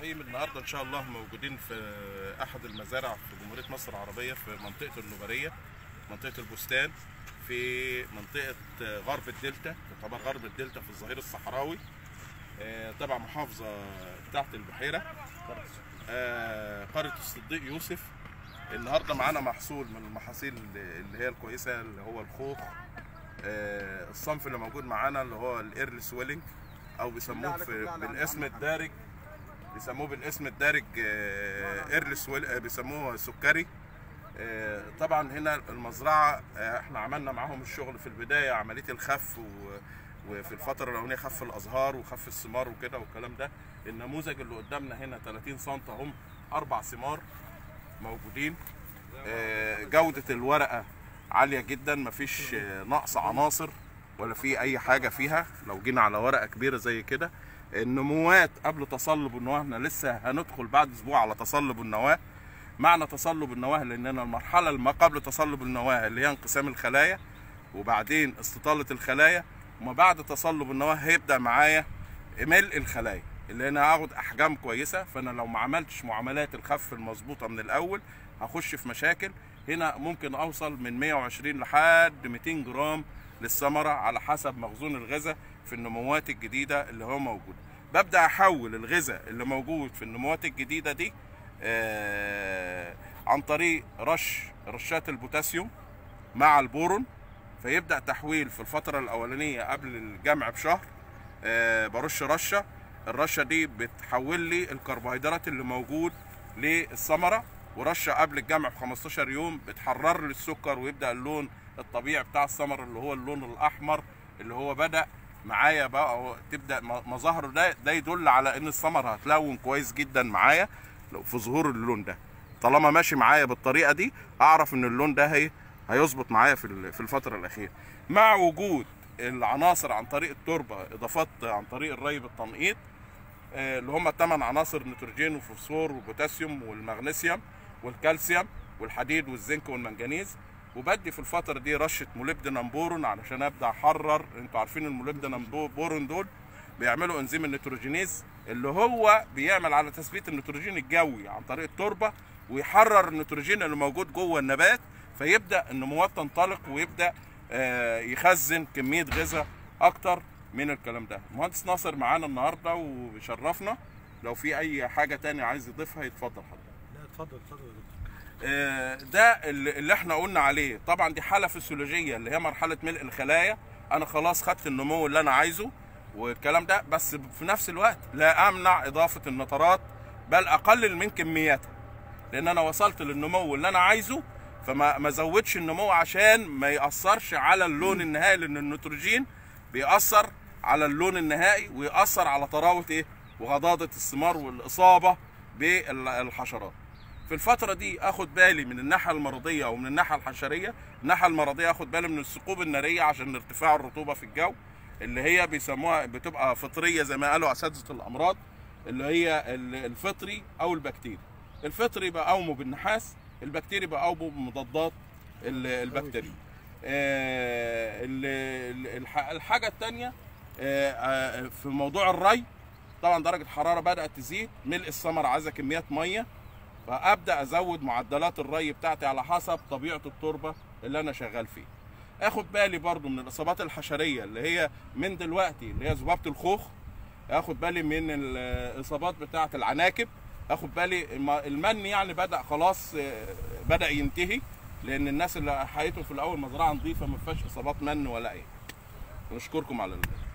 الرحيم النهارده ان شاء الله موجودين في احد المزارع في جمهوريه مصر العربيه في منطقه اللوبريه منطقه البستان في منطقه غرب الدلتا تعتبر غرب الدلتا في الظهير الصحراوي آه، تبع محافظه تحت البحيره آه، قريه الصديق يوسف النهارده معانا محصول من المحاصيل اللي هي الكويسه اللي هو الخوخ آه، الصنف اللي موجود معانا اللي هو الايرل سويلنج او بيسموه في بالاسم الدارج بيسموه بالاسم الدارج آه، ايرل سويل آه، بيسموه سكري آه، طبعا هنا المزرعه آه، احنا عملنا معاهم الشغل في البدايه عمليه الخف و وفي الفتره الاولانيه خف الازهار وخف الثمار وكده والكلام ده النموذج اللي قدامنا هنا 30 سم هم اربع ثمار موجودين آه، جوده الورقه عاليه جدا مفيش آه، نقص عناصر ولا في اي حاجه فيها لو جينا على ورقه كبيره زي كده النموات قبل تصلب النواه احنا لسه هندخل بعد اسبوع على تصلب النواه معنى تصلب النواه لاننا المرحله ما قبل تصلب النواه اللي هي انقسام الخلايا وبعدين استطاله الخلايا وما بعد تصلب النواه هيبدا معايا ملء الخلايا اللي انا هاخد احجام كويسه فانا لو ما عملتش معاملات الخف المظبوطه من الاول هخش في مشاكل هنا ممكن اوصل من 120 لحد 200 جرام للثمره على حسب مخزون الغذاء في النموات الجديده اللي هو موجود ببدا احول الغذاء اللي موجود في النموات الجديده دي آه عن طريق رش رشات البوتاسيوم مع البورون فيبدا تحويل في الفتره الاولانيه قبل الجمع بشهر آه برش رشه الرشه دي بتحول لي الكربوهيدرات اللي موجود للثمره ورشه قبل الجمع ب 15 يوم بتحرر لي السكر ويبدا اللون الطبيعي بتاع الثمر اللي هو اللون الاحمر اللي هو بدا معايا بقى هو تبدا مظاهره ده ده يدل على ان الثمر هتلون كويس جدا معايا لو في ظهور اللون ده طالما ماشي معايا بالطريقه دي اعرف ان اللون ده هي هيظبط معايا في في الفتره الاخيره مع وجود العناصر عن طريق التربه اضافات عن طريق الري بالتنقيط اللي هم الثمان عناصر نيتروجين وفوسفور وبوتاسيوم والمغنيسيوم والكالسيوم والحديد والزنك والمنجنيز وبدي في الفترة دي رشة موليبدينم بورون علشان ابدا احرر انتوا عارفين الموليبدينم بورون دول بيعملوا انزيم النيتروجينيز اللي هو بيعمل على تثبيت النيتروجين الجوي عن طريق التربة ويحرر النيتروجين اللي موجود جوه النبات فيبدا النموات تنطلق ويبدا يخزن كمية غذاء اكتر من الكلام ده المهندس ناصر معانا النهارده وبيشرفنا لو في اي حاجة تانية عايز يضيفها يتفضل حضرتك لا اتفضل اتفضل يا دكتور ده اللي احنا قلنا عليه طبعا دي حاله فسيولوجيه اللي هي مرحله ملء الخلايا انا خلاص خدت النمو اللي انا عايزه والكلام ده بس في نفس الوقت لا امنع اضافه النترات بل اقلل من كمياتها لان انا وصلت للنمو اللي انا عايزه فما ما زودش النمو عشان ما ياثرش على اللون النهائي لان النيتروجين بيأثر على اللون النهائي ويأثر على طراوه ايه وغضاضه الثمار والاصابه بالحشرات في الفتره دي اخد بالي من الناحيه المرضيه او من الناحيه الحشريه الناحيه المرضيه اخد بالي من الثقوب الناريه عشان ارتفاع الرطوبه في الجو اللي هي بيسموها بتبقى فطريه زي ما قالوا اساتذه الامراض اللي هي الفطري او البكتيري الفطري بقاومه بالنحاس البكتيري بقاومه بمضادات البكتيريا الحاجه الثانيه في موضوع الري طبعا درجه الحراره بدات تزيد ملء الثمر عايزه كميات ميه فابدا ازود معدلات الري بتاعتي على حسب طبيعه التربه اللي انا شغال فيها اخد بالي برضو من الاصابات الحشريه اللي هي من دلوقتي اللي هي ذبابه الخوخ اخد بالي من الاصابات بتاعه العناكب اخد بالي المن يعني بدا خلاص بدا ينتهي لان الناس اللي حياتهم في الاول مزرعه نظيفه ما فيهاش اصابات من ولا ايه نشكركم على